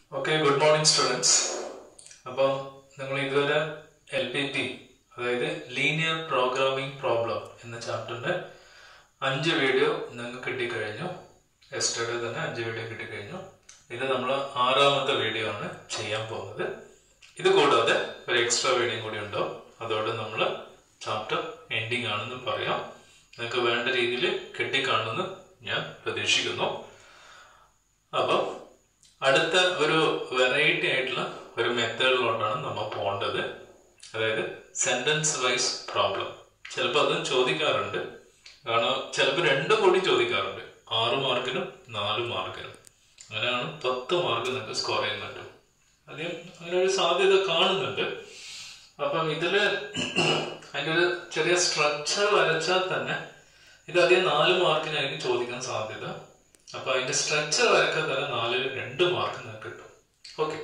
okay good morning students അപ്പം നിങ്ങൾ ഇതുവരെ എൽ പി പി അതായത് ലീനിയർ പ്രോഗ്രാമിംഗ് പ്രോബ്ലം എന്ന ചാപ്റ്ററിന്റെ അഞ്ച് വീഡിയോ നിങ്ങൾക്ക് കിട്ടിക്കഴിഞ്ഞു എസ്റ്റർഡേ തന്നെ അഞ്ച് വീഡിയോ കിട്ടിക്കഴിഞ്ഞു ഇത് നമ്മൾ ആറാമത്തെ വീഡിയോ ആണ് ചെയ്യാൻ പോകുന്നത് ഇത് കൂടാതെ ഒരു എക്സ്ട്രാ വീഡിയോ കൂടി ഉണ്ടാവും അതോടെ നമ്മൾ ചാപ്റ്റർ എൻഡിങ് ആണെന്ന് പറയാം നിങ്ങൾക്ക് വേണ്ട രീതിയിൽ കിട്ടിക്കാണുമെന്ന് ഞാൻ പ്രതീക്ഷിക്കുന്നു അപ്പം അടുത്ത ഒരു വെറൈറ്റി ആയിട്ടുള്ള ഒരു മെത്തേഡിലോട്ടാണ് നമ്മൾ പോകേണ്ടത് അതായത് സെന്റൻസ് വൈസ് പ്രോബ്ലം ചിലപ്പോൾ അതും ചോദിക്കാറുണ്ട് കാരണം ചിലപ്പോൾ രണ്ടും കൂടി ചോദിക്കാറുണ്ട് ആറ് മാർക്കിനും നാല് മാർക്കിനും അങ്ങനെയാണ് പത്ത് മാർക്ക് നിങ്ങൾക്ക് സ്കോർ ചെയ്യാൻ പറ്റും അധികം അങ്ങനെ ഒരു സാധ്യത കാണുന്നുണ്ട് അപ്പം ഇതില് അതിൻ്റെ ഒരു ചെറിയ സ്ട്രക്ചർ വരച്ചാൽ തന്നെ ഇത് അധികം നാല് മാർക്കിനായിരിക്കും ചോദിക്കാൻ സാധ്യത അപ്പൊ അതിന്റെ സ്ട്രക്ചർ വരക്കാൻ തന്നെ നാലിൽ രണ്ട് മാർക്ക് നിങ്ങൾക്ക് കിട്ടും ഓക്കെ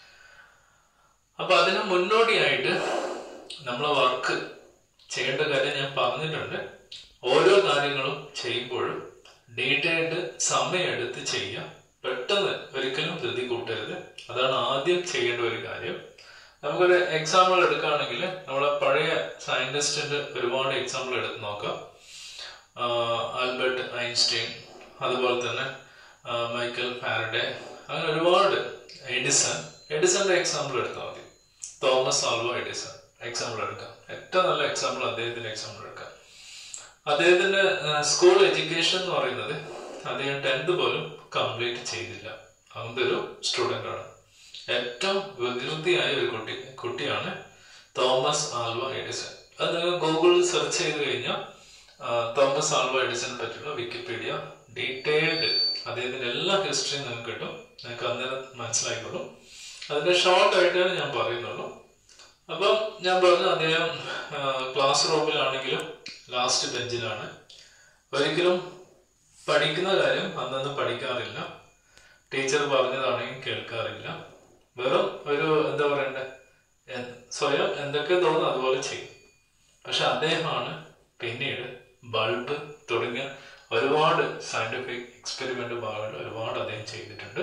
അപ്പൊ അതിന് മുന്നോടിയായിട്ട് നമ്മളെ വർക്ക് ചെയ്യേണ്ട കാര്യം ഞാൻ പറഞ്ഞിട്ടുണ്ട് ഓരോ കാര്യങ്ങളും ചെയ്യുമ്പോഴും ഡീറ്റെയിൽഡ് സമയമെടുത്ത് ചെയ്യുക പെട്ടെന്ന് ഒരിക്കലും ധൃതി കൂട്ടരുത് അതാണ് ആദ്യം ചെയ്യേണ്ട ഒരു കാര്യം നമുക്കൊരു എക്സാമ്പിൾ എടുക്കുകയാണെങ്കിൽ നമ്മളെ പഴയ സയന്റിസ്റ്റിന്റെ ഒരുപാട് എക്സാമ്പിൾ എടുത്ത് നോക്കാം ആൽബർട്ട് ഐൻസ്റ്റീൻ അതുപോലെ തന്നെ മൈക്കൽ ഫാരഡെ അങ്ങനെ ഒരുപാട് എഡിസൺ എഡിസന്റെ എക്സാമ്പിൾ എടുത്താൽ മതി തോമസ് ആൽവോ എഡിസൺ എക്സാമ്പിൾ എടുക്കാം ഏറ്റവും നല്ല എക്സാമ്പിൾ അദ്ദേഹത്തിന്റെ എക്സാമ്പിൾ എടുക്കാം അദ്ദേഹത്തിന്റെ സ്കൂൾ എഡ്യൂക്കേഷൻ എന്ന് പറയുന്നത് അദ്ദേഹം ടെൻത്ത് പോലും കംപ്ലീറ്റ് ചെയ്തില്ല അങ്ങനത്തെ ഒരു സ്റ്റുഡൻ്റ് ആണ് ഏറ്റവും വികൃതിയായ ഒരു കുട്ടി കുട്ടിയാണ് തോമസ് ആൽവ എഡിസൺ അത് നിങ്ങൾ ഗൂഗിളിൽ സെർച്ച് ചെയ്ത് കഴിഞ്ഞാൽ തോമസ് ആൽവ എഡിസനെ പറ്റിയുള്ള വിക്കിപീഡിയ ഡീറ്റെയിൽഡ് അദ്ദേഹത്തിന്റെ എല്ലാ ഹിസ്റ്ററിയും നിങ്ങൾക്ക് കിട്ടും നിങ്ങൾക്ക് അന്നേരം മനസ്സിലായിക്കോളും അതിന്റെ ഷോർട്ട് ആയിട്ടാണ് ഞാൻ പറയുന്നുള്ളൂ അപ്പം ഞാൻ പറഞ്ഞു അദ്ദേഹം ക്ലാസ് റൂമിലാണെങ്കിലും ലാസ്റ്റ് ബെഞ്ചിലാണ് ഒരിക്കലും പഠിക്കുന്ന കാര്യം അന്നന്ന് പഠിക്കാറില്ല ടീച്ചർ പറഞ്ഞതാണെങ്കിൽ കേൾക്കാറില്ല വെറും ഒരു എന്താ പറയണ്ടേ സ്വയം എന്തൊക്കെ തോന്നുന്നു അതുപോലെ ചെയ്യും പക്ഷെ അദ്ദേഹമാണ് പിന്നീട് ബൾബ് തുടങ്ങിയ ഒരുപാട് സയന്റിഫിക് എക്സ്പെരിമെന്റ് ഭാഗങ്ങൾ ഒരുപാട് അദ്ദേഹം ചെയ്തിട്ടുണ്ട്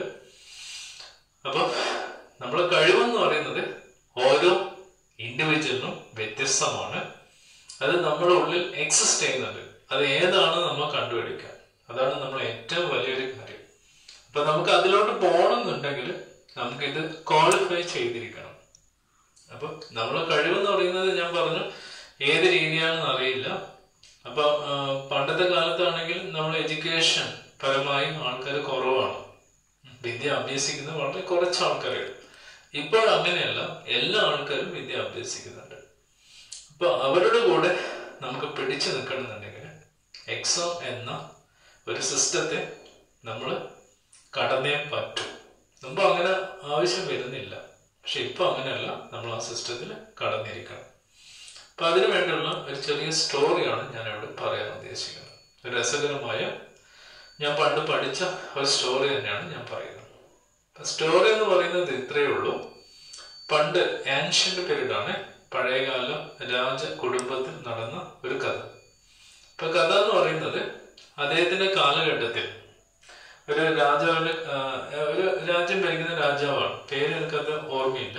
അപ്പൊ നമ്മളെ കഴിവെന്ന് പറയുന്നത് ഓരോ ഇൻഡിവിജ്വലിനും വ്യത്യസ്തമാണ് അത് നമ്മുടെ ഉള്ളിൽ എക്സിസ്റ്റ് ചെയ്യുന്നുണ്ട് അത് ഏതാണ് നമ്മൾ കണ്ടുപിടിക്കുക അതാണ് നമ്മൾ ഏറ്റവും വലിയൊരു കാര്യം അപ്പൊ നമുക്ക് അതിലോട്ട് പോകണമെന്നുണ്ടെങ്കിൽ നമുക്കിത് ക്വാളിഫൈ ചെയ്തിരിക്കണം അപ്പൊ നമ്മളെ കഴിവെന്ന് പറയുന്നത് ഞാൻ പറഞ്ഞു ഏത് രീതിയാണെന്ന് അറിയില്ല അപ്പൊ പണ്ടത്തെ കാലത്താണെങ്കിൽ നമ്മൾ എഡ്യൂക്കേഷൻ പരമായി ആൾക്കാർ കുറവാണ് വിദ്യ അഭ്യസിക്കുന്ന വളരെ കുറച്ച് ആൾക്കാരേ ഇപ്പോൾ അങ്ങനെയല്ല എല്ലാ ആൾക്കാരും വിദ്യ അഭ്യസിക്കുന്നുണ്ട് അപ്പൊ അവരുടെ കൂടെ നമുക്ക് പിടിച്ചു നിൽക്കണമെന്നുണ്ടെങ്കിൽ എക്സാം എന്ന ഒരു സിസ്റ്റത്തെ നമ്മൾ കടന്നേ പറ്റും മുമ്പ് അങ്ങനെ ആവശ്യം വരുന്നില്ല പക്ഷെ ഇപ്പൊ അങ്ങനെയല്ല നമ്മൾ ആ സിസ്റ്റത്തിൽ കടന്നിരിക്കണം അപ്പൊ അതിനു വേണ്ടിയുള്ള ഒരു ചെറിയ സ്റ്റോറിയാണ് ഞാൻ ഇവിടെ പറയാൻ ഉദ്ദേശിക്കുന്നത് ഒരു രസകരമായ ഞാൻ പണ്ട് പഠിച്ച ഒരു സ്റ്റോറി തന്നെയാണ് ഞാൻ പറയുന്നത് സ്റ്റോറി എന്ന് പറയുന്നത് ഇത്രയേ ഉള്ളൂ പണ്ട് ആൻഷ്യന്റ് പീരീഡ് ആണ് പഴയകാല രാജ കുടുംബത്തിൽ നടന്ന ഒരു കഥ ഇപ്പൊ കഥ എന്ന് പറയുന്നത് അദ്ദേഹത്തിന്റെ കാലഘട്ടത്തിൽ ഒരു രാജാവിന് ഒരു രാജ്യം ഭരിക്കുന്ന രാജാവാണ് പേര് എനിക്കത് ഓർമ്മയില്ല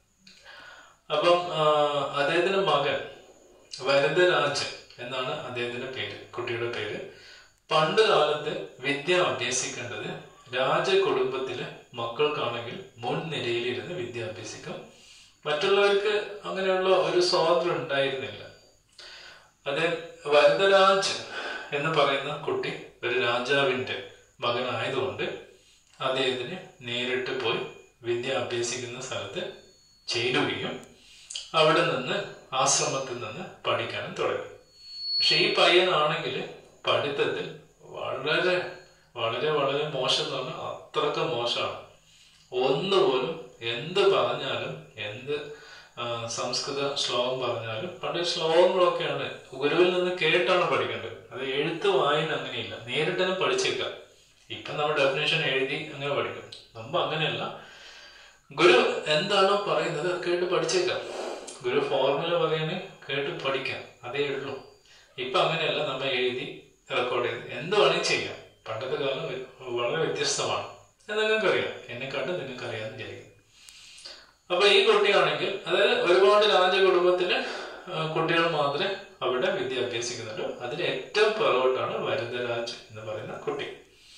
അപ്പം അദ്ദേഹത്തിന്റെ മകൻ വരദരാജൻ എന്നാണ് അദ്ദേഹത്തിന്റെ പേര് കുട്ടിയുടെ പേര് പണ്ട് കാലത്ത് വിദ്യ അഭ്യസിക്കേണ്ടത് രാജ കുടുംബത്തിലെ മക്കൾക്കാണെങ്കിൽ മുൻനിരയിലിരുന്ന് വിദ്യ അഭ്യസിക്കാം മറ്റുള്ളവർക്ക് അങ്ങനെയുള്ള ഒരു സ്വാതന്ത്ര്യം ഉണ്ടായിരുന്നില്ല അതേ വരദരാജ് എന്ന് പറയുന്ന കുട്ടി ഒരു രാജാവിന്റെ മകനായതുകൊണ്ട് അദ്ദേഹത്തിന് നേരിട്ട് പോയി വിദ്യ അഭ്യസിക്കുന്ന സ്ഥലത്ത് ചേരുകയും അവിടെ നിന്ന് ആശ്രമത്തിൽ നിന്ന് പഠിക്കാനും തുടങ്ങി പക്ഷെ ഈ പയ്യനാണെങ്കിൽ പഠിത്തത്തിൽ വളരെ വളരെ വളരെ മോശം എന്ന് പറഞ്ഞാൽ അത്രക്ക് മോശമാണ് ഒന്നുപോലും എന്ത് പറഞ്ഞാലും എന്ത് സംസ്കൃത ശ്ലോകം പറഞ്ഞാലും പണ്ട് ശ്ലോകങ്ങളൊക്കെയാണ് ഗുരുവിൽ നിന്ന് കേട്ടാണ് പഠിക്കേണ്ടത് അത് എഴുത്ത് വായന അങ്ങനെയില്ല നേരിട്ട് തന്നെ പഠിച്ചേക്കാം ഇപ്പൊ നമ്മൾ ഡെഫിനേഷൻ എഴുതി അങ്ങനെ പഠിക്കും മുമ്പ് അങ്ങനെയല്ല ഗുരു എന്താണോ പറയുന്നത് അത് കേട്ട് പഠിച്ചേക്കാം ഗുരു ഫോർമുല പറയാനേ കേട്ട് പഠിക്കാം അതേ ഉള്ളൂ ഇപ്പൊ അങ്ങനെയല്ല നമ്മൾ എഴുതി റെക്കോർഡ് ചെയ്ത് എന്ത് വേണമെങ്കിൽ ചെയ്യാം പണ്ടത്തെ കാലം വളരെ വ്യത്യസ്തമാണ് എന്ന് നിങ്ങൾക്ക് അറിയാം എന്നെക്കാട്ടും നിങ്ങൾക്ക് അറിയാമെന്ന് വിചാരിക്കും അപ്പൊ ഈ കുട്ടിയാണെങ്കിൽ അതായത് ഒരുപാട് രാജ കുടുംബത്തിലെ ആ, കുട്ടികൾ മാത്രമേ അവിടെ വിദ്യ അഭ്യസിക്കുന്നുള്ളൂ അതിൽ ഏറ്റവും പുറകോട്ടാണ് വരദരാജ് എന്ന് പറയുന്ന കുട്ടി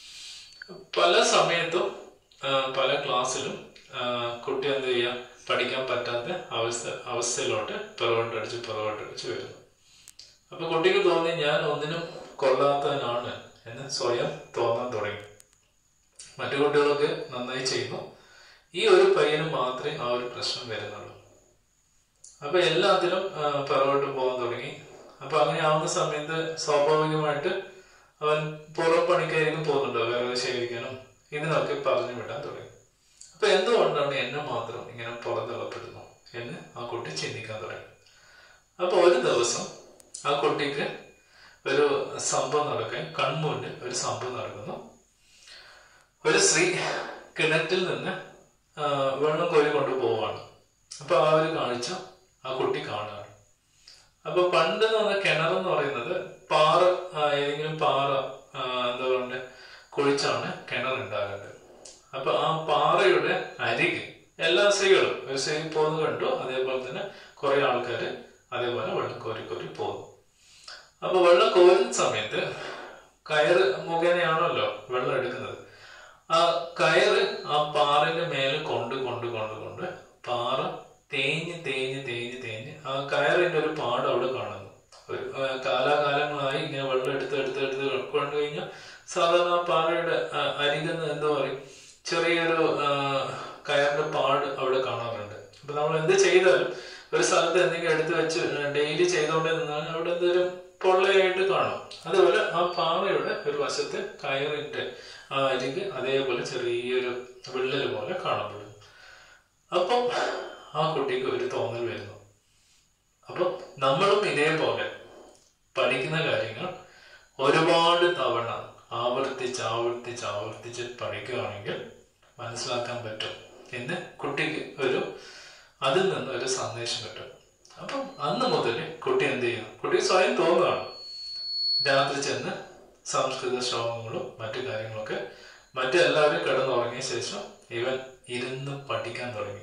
പല സമയത്തും ആ, പല ക്ലാസ്സിലും ആ, കുട്ടി എന്ത് ചെയ്യുക പഠിക്കാൻ പറ്റാത്ത അവസ്ഥ അവസ്ഥയിലോട്ട് പുറകോട്ടടിച്ച് പുറകോട്ടടിച്ച് വരുന്നു അപ്പൊ കുട്ടിക്ക് തോന്നി ഞാൻ ഒന്നിനും കൊള്ളാത്തവനാണ് എന്ന് സ്വയം തോന്നാൻ തുടങ്ങി മറ്റു കുട്ടികളൊക്കെ നന്നായി ചെയ്യുന്നു ഈ ഒരു പയ്യന് മാത്രമേ ആ ഒരു പ്രശ്നം വരുന്നുള്ളൂ അപ്പൊ എല്ലാത്തിലും ആ, പുറകോട്ട് പോകാൻ തുടങ്ങി അപ്പൊ അങ്ങനെ ആവുന്ന സമയത്ത് സ്വാഭാവികമായിട്ട് അവൻ പുറം പണിക്കായിരിക്കും പോകുന്നുണ്ടോ വിറക് ശേഖരിക്കാനും ഇതിനൊക്കെ പറഞ്ഞു വിടാൻ തുടങ്ങി അപ്പൊ എന്തുകൊണ്ടാണ് എന്നെ മാത്രം ഇങ്ങനെ പുറന്തള്ളപ്പെടുന്നു എന്ന് ആ കുട്ടി ചിന്തിക്കാൻ തുടങ്ങി അപ്പൊ ഒരു ദിവസം ആ കുട്ടിക്ക് ഒരു സംഭവം നടക്കാൻ കൺമുന്നിൽ ഒരു സംഭവം നടക്കുന്നു ഒരു സ്ത്രീ കിണറ്റിൽ നിന്ന് ആ, വെള്ളം കോരി കൊണ്ട് പോവാണ് അപ്പൊ ആ ഒരു കാഴ്ച ആ കുട്ടി കാണുകയാണ് അപ്പൊ പണ്ട് എന്ന് പറഞ്ഞ കിണർ എന്ന് പറയുന്നത് പാറ ആ, ഏതെങ്കിലും പാറ ആ, എന്താ പറയുക കുഴിച്ചാണ് കിണർ ഉണ്ടാകേണ്ടത് അപ്പൊ ആ പാറയുടെ അരികെ എല്ലാ സ്ത്രീകളും ഒരു സ്ത്രീ പോകുന്നത് കണ്ടു അതേപോലെ തന്നെ കുറെ ആൾക്കാര് അതേപോലെ വെള്ളം കോരി കോരി പോകുന്നു അപ്പൊ വെള്ളം കോരുന്ന സമയത്ത് കയറ് മുഖേനയാണല്ലോ വെള്ളം എടുക്കുന്നത് ആ കയറ് ആ പാറയുടെ മേലെ കൊണ്ട് കൊണ്ട് കൊണ്ട് കൊണ്ട് പാറ തേഞ്ഞ് തേഞ്ഞ് തേഞ്ഞ് തേഞ്ഞ് ആ കയറിന്റെ ഒരു പാട് അവിടെ കാണുന്നു ഒരു ആ, കാലാകാലങ്ങളായി ഇങ്ങനെ വെള്ളം എടുത്ത് എടുത്ത് എടുത്ത് കൊണ്ടു കഴിഞ്ഞാൽ സാധാരണ ആ പാറയുടെ ആ, അരികുന്ന എന്താ പറയും ചെറിയൊരു ആ, കയറിന്റെ പാട് അവിടെ കാണാറുണ്ട് അപ്പൊ നമ്മൾ എന്ത് ചെയ്താലും ഒരു സ്ഥലത്ത് എന്തെങ്കിലും എടുത്ത് വെച്ച് ഡെയിലി ചെയ്തുകൊണ്ടേ നിന്നാൽ അവിടെ എന്തൊരു പൊള്ളയായിട്ട് കാണും അതുപോലെ ആ പാറയുടെ ഒരു വശത്ത് കയറിന്റെ ആ അരിക് അതേപോലെ ചെറിയൊരു വിള്ളൽ പോലെ കാണപ്പെടും അപ്പം ആ കുട്ടിക്ക് ഒരു തോന്നൽ വരുന്നു അപ്പം നമ്മളും ഇതേപോലെ പഠിക്കുന്ന കാര്യങ്ങൾ ഒരുപാട് തവണ ആവർത്തിച്ച് ആവർത്തിച്ച് ആവർത്തിച്ച് പഠിക്കുകയാണെങ്കിൽ മനസ്സിലാക്കാൻ പറ്റും എന്ന് കുട്ടിക്ക് ഒരു അതിൽ നിന്ന് ഒരു സന്ദേശം കിട്ടും അപ്പം അന്ന് മുതൽ കുട്ടി എന്ത് ചെയ്യും കുട്ടി സ്വയം തോന്നുകയാണ് രാത്രി ചെന്ന് സംസ്കൃത ശ്ലോകങ്ങളും മറ്റു കാര്യങ്ങളൊക്കെ മറ്റെല്ലാവരും കിടന്നുറങ്ങിയ ശേഷം ഇവൻ ഇരുന്ന് പഠിക്കാൻ തുടങ്ങി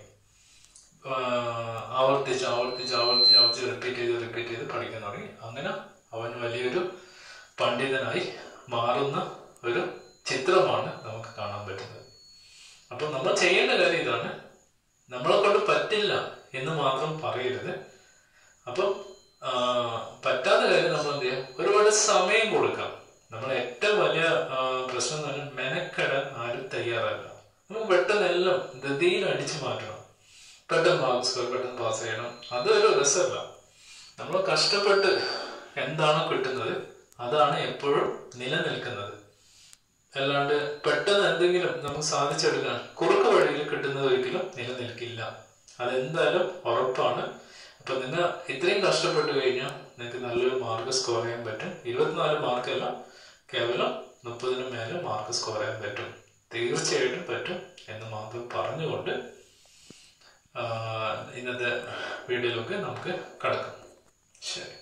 ആഹ് ആവർത്തിച്ച് ആവർത്തിച്ച് ആവർത്തിച്ച് ആവർത്തിച്ച് റിപ്പീറ്റ് ചെയ്ത് റിപ്പീറ്റ് ചെയ്ത് പഠിക്കാൻ തുടങ്ങി അങ്ങനെ അവൻ വലിയൊരു പണ്ഡിതനായി മാറുന്ന ഒരു ചിത്രമാണ് നമുക്ക് കാണാൻ പറ്റുന്നത് അപ്പം നമ്മൾ ചെയ്യേണ്ട കാര്യം ഇതാണ് നമ്മളെ കൊണ്ട് പറ്റില്ല എന്ന് മാത്രം പറയരുത് അപ്പം ആ, പറ്റാത്ത കാര്യം നമ്മൾ എന്ത് ചെയ്യാം ഒരുപാട് സമയം കൊടുക്കാം നമ്മൾ ഏറ്റവും വലിയ ആ, പ്രശ്നം എന്ന് പറഞ്ഞാൽ മെനക്കെടാൻ ആരും തയ്യാറല്ല നമുക്ക് പെട്ടെന്ന് എല്ലാം ധൃതിയിൽ അടിച്ചു മാറ്റണം പെട്ടെന്ന് മാർക്ക് സ്കോർ പെട്ടെന്ന് പാസ് ചെയ്യണം അതൊരു രസമല്ല നമ്മൾ കഷ്ടപ്പെട്ട് എന്താണോ കിട്ടുന്നത് അതാണ് എപ്പോഴും നിലനിൽക്കുന്നത് അല്ലാണ്ട് പെട്ടെന്ന് എന്തെങ്കിലും നമുക്ക് സാധിച്ചെടുക്കാൻ കുറുക്ക് വഴിയിൽ കിട്ടുന്നത് ഒരിക്കലും നിലനിൽക്കില്ല അതെന്തായാലും ഉറപ്പാണ് അപ്പൊ നിങ്ങൾ ഇത്രയും കഷ്ടപ്പെട്ട് കഴിഞ്ഞാൽ നിങ്ങൾക്ക് നല്ലൊരു മാർക്ക് സ്കോർ ചെയ്യാൻ പറ്റും ഇരുപത്തിനാല് മാർക്കല്ല കേവലം മുപ്പതിന് മേലെ മാർക്ക് സ്കോർ ചെയ്യാൻ പറ്റും തീർച്ചയായിട്ടും പറ്റും എന്ന് മാത്രം പറഞ്ഞുകൊണ്ട് ആ, ഇന്നത്തെ വീഡിയോയിലൊക്കെ നമുക്ക് കടക്കാം ശരി